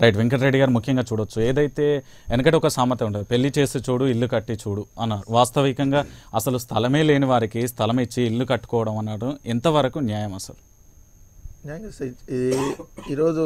Right Venkatareddy గారు ముఖ్యంగా చూడొచ్చు ఏదైతే వెనకటి ఒక సామెత ఉంటుంది పెళ్లి చేసి చూడు ఇల్లు కట్టి చూడు అన్నారు వాస్తవికంగా అసలు స్థలమే లేని వారికి స్థలం ఇచ్చి ఇల్లు కట్టుకోవడం అన్నది ఎంతవరకు న్యాయం అసలు న్యాయంగా సై- ఇది ఈరోజు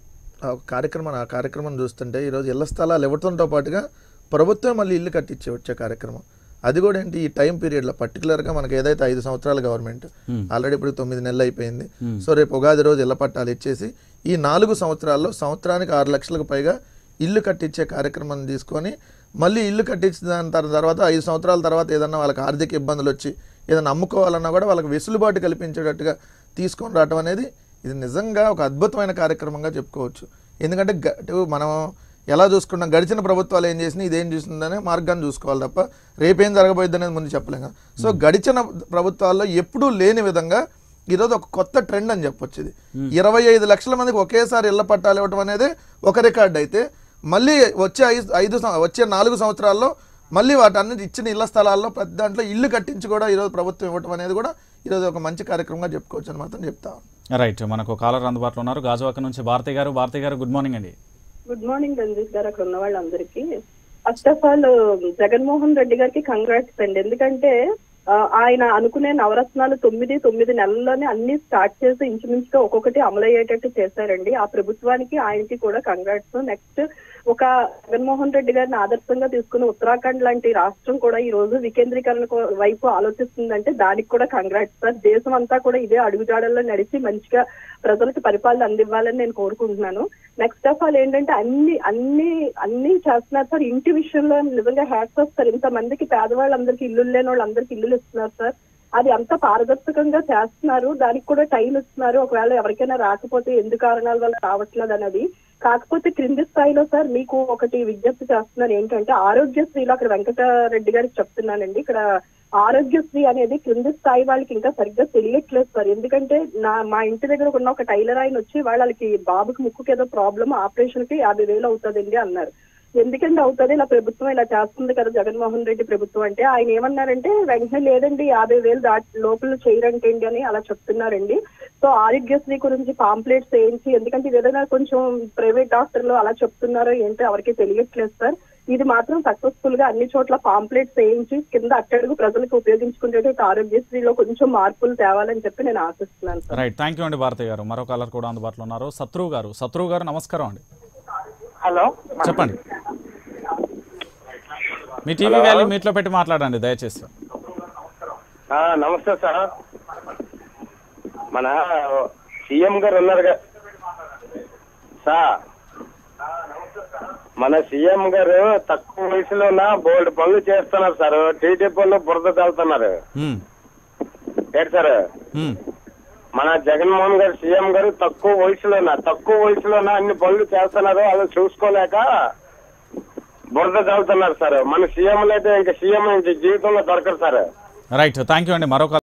ఆ ఒక కార్యక్రమం ఆ కార్యక్రమం చూస్తుంటే ఈరోజు ఇళ్ల స్థలాలు ఇవ్వడంతో పాటుగా ప్రభుత్వం మళ్ళీ ఇల్లు కట్టించే వచ్చే కార్యక్రమం అది కూడా ఏంటి ఈ టైం పీరియడ్లో పర్టికులర్గా మనకి ఏదైతే ఐదు సంవత్సరాల గవర్నమెంట్ ఆల్రెడీ ఇప్పుడు తొమ్మిది నెలలు అయిపోయింది సో రేపు ఉగాది రోజు ఇళ్ల పట్టాలు ఇచ్చేసి ఈ నాలుగు సంవత్సరాల్లో సంవత్సరానికి ఆరు లక్షలకు పైగా ఇల్లు కట్టించే కార్యక్రమం తీసుకొని మళ్ళీ ఇల్లు కట్టించిన దాని తర్- తర్వాత ఐదు సంవత్సరాల తర్వాత ఏదన్నా వాళ్ళకి ఆర్థిక ఇబ్బందులు వచ్చి ఏదైనా అమ్ముకోవాలన్నా కూడా వాళ్ళకి వెసులుబాటు కల్పించేటట్టుగా తీసుకొని రావటం అనేది ఇది నిజంగా ఒక అద్భుతమైన కార్యక్రమంగా చెప్పుకోవచ్చు ఎందుకంటే గ- ఇటు మనం ఎలా చూసుకున్నాం గడిచిన ప్రభుత్వాలు ఏం చేసినా ఇదేం చేసిందనే మార్గాన్ని చూసుకోవాలి తప్ప రేపేం జరగబోద్ది అనేది ముందు చెప్పలేం కదా సో గడిచిన ప్రభుత్వాల్లో ఎప్పుడూ లేని విధంగా ఈరోజు ఒక కొత్త ట్రెండ్ అని చెప్పొచ్చు ఇది ఇరవై ఐదు లక్షల మందికి ఒకేసారి ఇళ్ల పట్టాలు ఇవ్వడం అనేది ఒక రికార్డ్ అయితే మళ్ళీ వచ్చే ఐదు ఐదు సం- వచ్చే నాలుగు సంవత్సరాల్లో మళ్ళీ వాటన్నిటి ఇచ్చిన ఇళ్ల స్థలాల్లో ప్రతి దాంట్లో ఇల్లు కట్టించి కూడా ఈరోజు ప్రభుత్వం ఇవ్వటం అనేది కూడా ఈరోజు ఒక మంచి కార్యక్రమంగా చెప్పుకోవచ్చు అని మాత్రం చెప్తా ఉన్నాను. రైట్ మనకు కాలర్ అందుబాటులో ఉన్నారు గాజువాక నుంచి భారతి గారు భారతి గారు గుడ్ మార్నింగ్ అండి గుడ్ మార్నింగ్ రంజిత్ గారు అక్కడ ఉన్న వాళ్ళందరికీ first of all Jaganmohan Reddy గారికి కంగ్రాట్స్ అండి ఎందుకంటే ఆ, ఆయన అనుకునే నవరత్నాలు తొమ్మిది తొమ్మిది నెలల్లోనే అన్ని స్టార్ట్ చేసి ఇంచుమించుగా ఒక్కొక్కటి అమలయ్యేటట్టు చేశారండి ఆ ప్రభుత్వానికి ఆయనకి కూడా కంగ్రాట్స్ నెక్స్ట్ ఒక జగన్మోహన్ రెడ్డి గారిని ఆదర్శంగా తీసుకుని ఉత్తరాఖండ్ లాంటి రాష్ట్రం కూడా ఈ రోజు వికేంద్రీకరణ కో- వైపు ఆలోచిస్తుందంటే దానికి కూడా కంగ్రాట్స్ సార్ దేశం అంతా కూడా ఇదే అడుగుజాడల్లో నడిచి మంచిగా ప్రజలకు పరిపాలన అందివ్వాలని నేను కోరుకుంటున్నాను నెక్స్ట్ ఆఫ్ ఆల్ ఏంటంటే అన్ని అన్ని అన్ని చేస్తున్నారు సార్ ఇంటి విషయంలో నిజంగా హ్యాట్స్ ఆఫ్ సార్ ఇంత మందికి పేదవాళ్ళందరికీ ఇల్లు లేని వాళ్ళందరికీ ఇల్లులు ఇస్తున్నారు సార్ అది అంత పారదర్శకంగా చేస్తున్నారు దానికి కూడా టైం ఇస్తున్నారు ఒకవేళ ఎవరికైనా రాకపోతే ఎందు కారణాల వల్ల రావట్లేదు అనేది కాకపోతే క్రింది స్థాయిలో సార్ మీకు ఒకటి విజ్ఞప్తి చేస్తున్నాను ఏంటంటే ఆరోగ్యశ్రీలో అక్కడ వెంకటరెడ్డి గారికి చెప్తున్నానండి ఇక్కడ ఆరోగ్యశ్రీ అనేది క్రింది స్థాయి వాళ్ళకి ఇంకా సరిగ్గా తెలియట్లేదు సార్ ఎందుకంటే నా మా ఇంటి దగ్గర ఉన్న ఒక టైలర్ ఆయన వచ్చి వాళ్ళకి బాబుకి ముక్కుకి ఏదో ప్రాబ్లం ఆపరేషన్ కి యాభై వేలు అవుతుందండి అన్నారు ఎందుకంటే అవుతుంది ఇలా ప్రభుత్వం ఇలా చేస్తుంది కదా జగన్మోహన్ రెడ్డి ప్రభుత్వం అంటే ఆయన ఏమన్నారంటే వెంటనే లేదండి యాభై వేలు దాటి లోపల చేయరంటండి అని అలా చెప్తున్నారండి సో ఆరోగ్యశ్రీ గురించి పాంప్లెట్స్ వేయించి ఎందుకంటే ఇది ఏదైనా కొంచెం ప్రైవేట్ డాక్టర్లు అలా చెప్తున్నారో ఏంటో ఎవరికి తెలియట్లేదు సార్ ఇది మాత్రం సక్సెస్ఫుల్ గా అన్ని చోట్ల పాంప్లెట్స్ వేయించి కింద అట్టడుగు ప్రజలకు ఉపయోగించుకునేటట్టు ఆరోగ్యశ్రీలో కొంచెం మార్పులు తేవాలని చెప్పి నేను ఆశిస్తున్నాను సార్ రైట్ థ్యాంక్ యూ అండి భారతి గారు మరో కాలర్ కూడా అందుబాటులో ఉన్నారు శత్రువు గారు శత్రువు గారు నమస్కారం అండి హలో చెప్పండి మీ టీవీ వాల్యూ మీట్లో పెట్టి మాట్లాడండి దయచేసి ఆ, నమస్తే సార్ మన సీఎం గారు ఉన్నారు కదా సార్ మన సీఎం గారు తక్కువ వయసులోన బోల్డ్ పనులు చేస్తున్నారు సార్ టీడీపీలో బురద తల్లుతున్నారు మ్మ్. ఏంటి సార్ మ్మ్. మన జగన్మోహన్ గారు సీఎం గారు తక్కువ వయసులోన తక్కువ వయసులోన అన్ని పనులు చేస్తున్నారు అలా చూసుకోలేక బురద చల్లుతున్నారు సార్ మన సీఎంలు అయితే ఇంకా సీఎం ఇంక జీవితంలో దొరకరు సార్ రైట్ థ్యాంక్ యూ అండి మరో